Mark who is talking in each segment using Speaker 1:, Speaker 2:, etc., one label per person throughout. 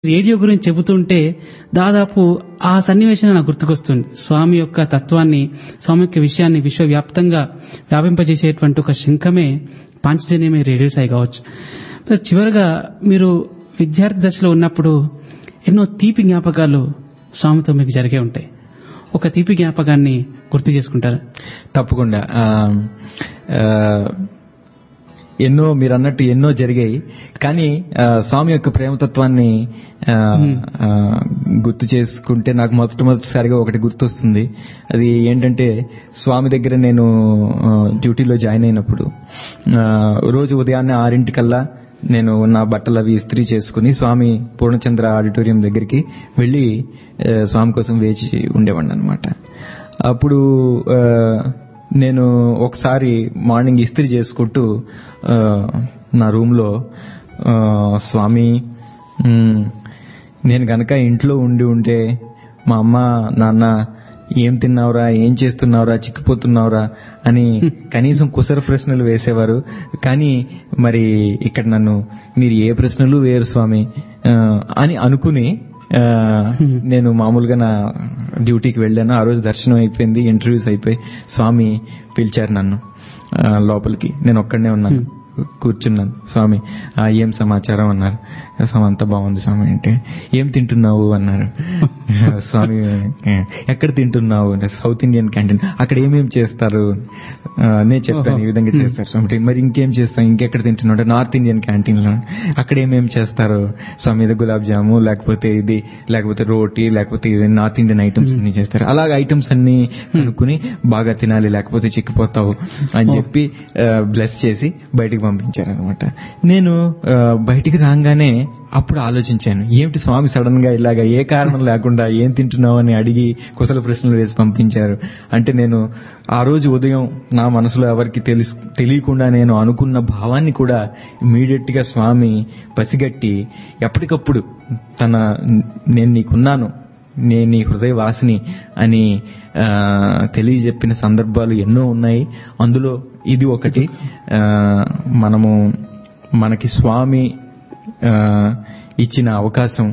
Speaker 1: radio గురించి చెబుతుంటే దాదాపు ఆ సన్నివేశం నాకు గుర్తుకొస్తుంది స్వామి యొక్క తత్వాన్ని స్వామి యొక్క విషయాన్ని విశ్వవ్యాప్తంగా వ్యాపింపజేసేటువంటి ఒక శంఖమే పాంచజన్యమే రేడియో సాయి కావచ్చు మరి చివరగా మీరు విద్యార్థి దశలో ఉన్నప్పుడు ఎన్నో తీపి జ్ఞాపకాలు స్వామితో మీకు జరిగే ఉంటాయి ఒక తీపి జ్ఞాపకాన్ని గుర్తు చేసుకుంటారా
Speaker 2: తప్పకుండా ఆ, ఆ, ఎన్నో మీరు అన్నట్టు ఎన్నో జరిగాయి కానీ ఆ, స్వామి యొక్క ప్రేమతత్వాన్ని ఆ, ఆ, గుర్తు చేసుకుంటే నాకు మొట్టమొదటిసారిగా ఒకటి గుర్తొస్తుంది అది ఏంటంటే స్వామి దగ్గర నేను ఆ, డ్యూటీలో జాయిన్ అయినప్పుడు ఆ, రోజు ఉదయాన్నే ఆరింటికల్లా నేను నా బట్టలు అవి ఇస్త్రీ చేసుకుని స్వామి పూర్ణచంద్ర ఆడిటోరియం దగ్గరికి వెళ్ళి ఆ, స్వామి కోసం వేచి ఉండేవాడిని అనమాట అప్పుడు ఆ, నేను ఒకసారి మార్నింగ్ ఇస్త్రీ చేసుకుంటూ ఆ, నా రూమ్లో ఆ, స్వామి మ్, నేను గనక ఇంట్లో ఉండి ఉంటే మా అమ్మ నాన్న ఏం తిన్నావురా ఏం చేస్తున్నావురా చిక్కిపోతున్నావురా అని కనీసం కుసర ప్రశ్నలు వేసేవారు కానీ మరి ఇక్కడ నన్ను మీరు ఏ ప్రశ్నలు వేరు స్వామి ఆ, అని అనుకుని ఆ, నేను మామూలుగా నా డ్యూటీకి వెళ్ళాను ఆ రోజు దర్శనం అయిపోయింది ఇంటర్వ్యూస్ అయిపోయి స్వామి పిలిచారు నన్ను ఆ, లోపలికి నేను ఒక్కడనే ఉన్నాను కూర్చున్నాను స్వామి "ఆ, ఏం సమాచారం అన్నారు స్వామి అంతా బాగుంది స్వామి అంటే ఏం తింటున్నావు అన్నారు స్వామి "ఏ, ఎక్కడ తింటున్నావు అంటే సౌత్ ఇండియన్ క్యాంటీన్ అక్కడ ఏమేం చేస్తారు ఆ, నేను చెప్పాను ఈ విధంగా చేస్తారు స్వామి అంటే, మరి ఇంకేం చేస్తాం ఇంకెక్కడ తింటున్నావు అంటే నార్త్ ఇండియన్ క్యాంటీన్ లో అక్కడ ఏమేం చేస్తారు స్వామి ఇది గులాబ్ జాము లేకపోతే ఇది లేకపోతే రోటీ లేకపోతే ఇది నార్త్ ఇండియన్ ఐటమ్స్ అన్ని చేస్తారు అలాగ ఐటమ్స్ అన్ని కనుక్కుని బాగా తినాలి లేకపోతే చిక్కిపోతావు అని చెప్పి బ్లెస్ చేసి బయటికి పంపించారు అనమాట నేను ఆ, బయటికి రాగానే అప్పుడు ఆలోచించాను ఏమిటి స్వామి సడన్ గా ఇలాగ ఏ కారణం లేకుండా ఏం తింటున్నావు అని అడిగి కుశల ప్రశ్నలు వేసి పంపించారు అంటే నేను ఆ రోజు ఉదయం నా మనసులో ఎవరికి తెలుసు తెలియకుండా నేను అనుకున్న భావాన్ని కూడా ఇమీడియట్ గా స్వామి పసిగట్టి ఎప్పటికప్పుడు తన నేను నీకున్నాను నేను నీ హృదయ వాసిని అని ఆ, తెలియజెప్పిన సందర్భాలు ఎన్నో ఉన్నాయి అందులో ఇది ఒకటి ఆ, మనము మనకి స్వామి ఆ, ఇచ్చిన అవకాశం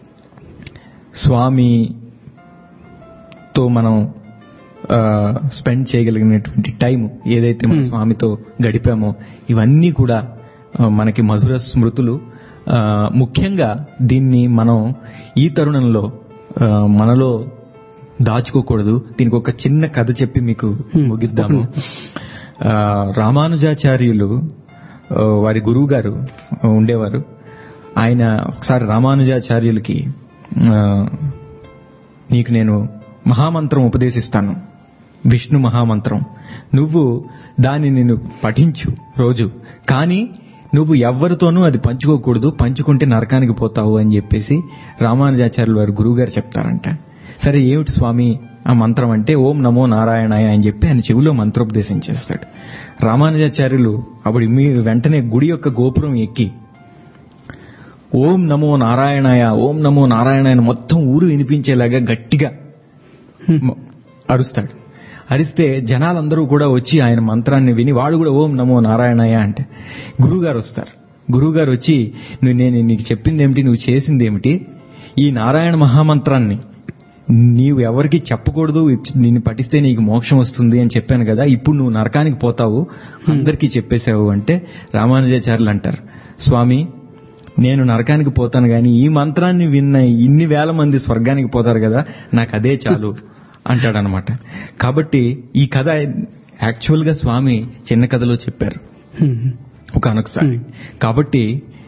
Speaker 2: స్వామితో మనం స్పెండ్ చేయగలిగినటువంటి టైం ఏదైతే మన స్వామితో గడిపామో ఇవన్నీ కూడా ఆ, మనకి మధుర స్మృతులు ఆ, ముఖ్యంగా దీన్ని మనం ఈ తరుణంలో ఆ, మనలో దాచుకోకూడదు దీనికి ఒక చిన్న కథ చెప్పి మీకు ముగిద్దాము ఆ, రామానుజాచార్యులు ఆ, వారి గురువు గారు ఉండేవారు ఆయన ఒకసారి రామానుజాచార్యులకి ఆ, నీకు నేను మహామంత్రం ఉపదేశిస్తాను విష్ణు మహామంత్రం నువ్వు దాన్ని నేను పఠించు రోజు కానీ నువ్వు ఎవ్వరితోనూ అది పంచుకోకూడదు పంచుకుంటే నరకానికి పోతావు అని చెప్పేసి రామానుజాచార్యులు వారి గురువు గారు చెప్తారంట సరే ఏమిటి స్వామి ఆ మంత్రం అంటే ఓం నమో నారాయణాయ అని చెప్పి ఆయన చెవిలో మంత్రోపదేశం చేస్తాడు రామానుజాచార్యులు అప్పుడు మీ వెంటనే గుడి యొక్క గోపురం ఎక్కి ఓం నమో నారాయణాయ ఓం నమో నారాయణాయ అని మొత్తం ఊరు వినిపించేలాగా గట్టిగా మ- అరుస్తాడు అరిస్తే జనాలందరూ కూడా వచ్చి ఆయన మంత్రాన్ని విని వాళ్ళు కూడా ఓం నమో నారాయణయ్య అంటే గురువుగారు వస్తారు గురువుగారు వచ్చి నువ్వు నేను నీకు చెప్పింది ఏమిటి నువ్వు చేసింది ఏమిటి ఈ నారాయణ మహామంత్రాన్ని నీవు ఎవరికి చెప్పకూడదు నిన్ను పఠిస్తే నీకు మోక్షం వస్తుంది అని చెప్పాను కదా ఇప్పుడు నువ్వు నరకానికి పోతావు అందరికీ చెప్పేశావు అంటే రామానుజాచార్యులు అంటారు స్వామి నేను నరకానికి పోతాను గాని ఈ మంత్రాన్ని విన్న ఇన్ని వేల మంది స్వర్గానికి పోతారు కదా నాకు అదే చాలు అంటాడనమాట కాబట్టి ఈ కథ యాక్చువల్ గా స్వామి చిన్న కథలో చెప్పారు ఒక అనొకసారి కాబట్టి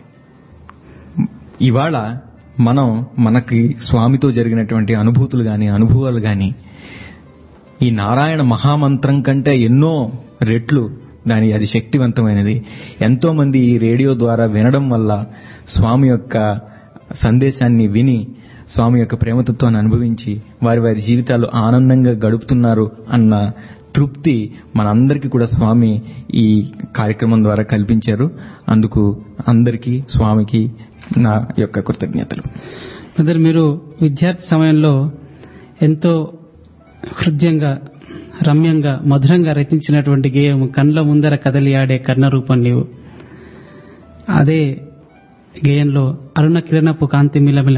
Speaker 2: ఇవాళ మనం మనకి స్వామితో జరిగినటువంటి అనుభూతులు గాని అనుభవాలు గాని ఈ నారాయణ మహామంత్రం కంటే ఎన్నో రెట్లు దాని అది శక్తివంతమైనది ఎంతో మంది ఈ రేడియో ద్వారా వినడం వల్ల స్వామి యొక్క సందేశాన్ని విని స్వామి యొక్క ప్రేమతత్వాన్ని అనుభవించి వారి వారి జీవితాలు ఆనందంగా గడుపుతున్నారు అన్న తృప్తి మనందరికీ కూడా స్వామి ఈ కార్యక్రమం ద్వారా కల్పించారు అందుకు అందరికీ స్వామికి నా యొక్క కృతజ్ఞతలు
Speaker 1: బ్రదర్ మీరు విద్యార్థి సమయంలో ఎంతో హృదయంగా రమ్యంగా మధురంగా రచించినటువంటి గేయం కండ్ల ముందర కదలి ఆడే కర్ణ రూపం లేవు అదే గేయంలో అరుణ కిరణపు కాంతి మిలమిల